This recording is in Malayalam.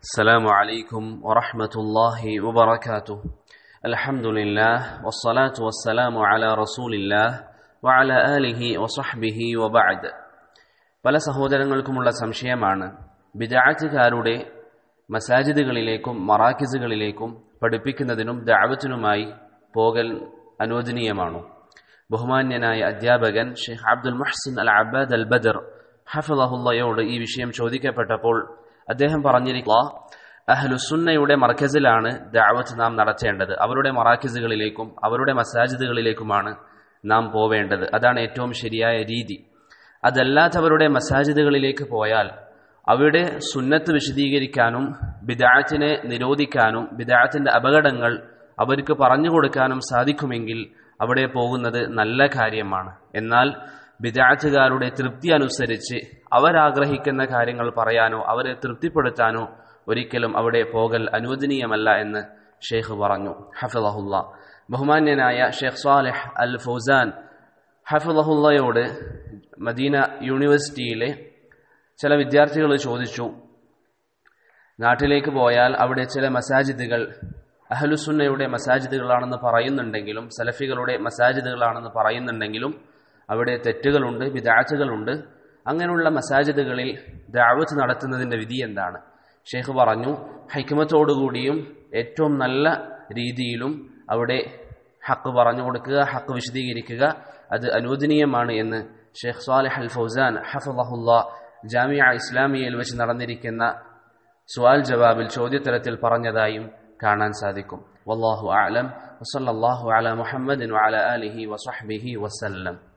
السلام عليكم ورحمة الله وبركاته الحمد لله والصلاة والسلام على رسول الله وعلى آله وصحبه وبعد പല സഹോദരങ്ങൾക്കുമുള്ള സംശയമാണ് ബിദാറ്റുകാരുടെ മസാജിദുകളിലേക്കും മറാക്കിസുകളിലേക്കും പഠിപ്പിക്കുന്നതിനും ദാവത്തിനുമായി പോകൽ അനുവദനീയമാണോ ബഹുമാന്യനായ അധ്യാപകൻ ഷെയ്ഖ് അബ്ദുൽ മുഹ്സിൻ അൽ അബാദ് അൽ ബദർ ഹഫിളഹുല്ലയോട് ഈ വിഷയം ചോദിക്കപ്പെട്ടപ്പോൾ അദ്ദേഹം പറഞ്ഞിരിക്കുക അഹ്ലുസുന്നയുടെ മർക്കസിലാണ് ദാവത്ത് നാം നടത്തേണ്ടത് അവരുടെ മറാക്കിസുകളിലേക്കും അവരുടെ മസാജിദുകളിലേക്കുമാണ് നാം പോവേണ്ടത് അതാണ് ഏറ്റവും ശരിയായ രീതി അതല്ലാത്തവരുടെ മസാജിദുകളിലേക്ക് പോയാൽ അവിടെ സുന്നത്ത് വിശദീകരിക്കാനും ബിദാത്തിനെ നിരോധിക്കാനും ബിദാത്തിന്റെ അപകടങ്ങൾ അവർക്ക് പറഞ്ഞു കൊടുക്കാനും സാധിക്കുമെങ്കിൽ അവിടെ പോകുന്നത് നല്ല കാര്യമാണ് എന്നാൽ ബിദാറ്റുകാരുടെ തൃപ്തി അനുസരിച്ച് അവരാഗ്രഹിക്കുന്ന കാര്യങ്ങൾ പറയാനോ അവരെ തൃപ്തിപ്പെടുത്താനോ ഒരിക്കലും അവിടെ പോകൽ അനുവദനീയമല്ല എന്ന് ഷെയ്ഖ് പറഞ്ഞു ഹഫിളഹുല്ല ബഹുമാന്യനായ ഷെയ്ഖ് സാലെഹ് അൽ ഫൗസാൻ ഹഫിളഹുല്ലയോട് മദീന യൂണിവേഴ്സിറ്റിയിലെ ചില വിദ്യാർത്ഥികൾ ചോദിച്ചു നാട്ടിലേക്ക് പോയാൽ അവിടെ ചില മസാജിദുകൾ അഹലുസുന്നയുടെ മസാജിദുകളാണെന്ന് പറയുന്നുണ്ടെങ്കിലും സലഫികളുടെ മസാജിദുകളാണെന്ന് പറയുന്നുണ്ടെങ്കിലും അവിടെ തെറ്റുകളുണ്ട് വിദാറ്റുകളുണ്ട് അങ്ങനെയുള്ള മസാജിദുകളിൽ ദാവത്ത് നടത്തുന്നതിൻ്റെ വിധി എന്താണ് ഷെയ്ഖ് പറഞ്ഞു ഹൈക്കമത്തോടുകൂടിയും ഏറ്റവും നല്ല രീതിയിലും അവിടെ ഹക്ക് പറഞ്ഞു കൊടുക്കുക ഹക്ക് വിശദീകരിക്കുക അത് അനുവദനീയമാണ് എന്ന് ഷെയ്ഖ് സാലിഹ് അൽ ഫൗസാൻ ഹഫുല്ലാ ജാമിയ ഇസ്ലാമിയയിൽ വെച്ച് നടന്നിരിക്കുന്ന സുവാൽ ജവാബിൽ ചോദ്യത്തരത്തിൽ പറഞ്ഞതായും കാണാൻ സാധിക്കും വല്ലാഹു അലം വസല്ലാഹു അല മുഹമ്മദിൻ വഅല ആലിഹി വസഹ്ബിഹി വസല്ലം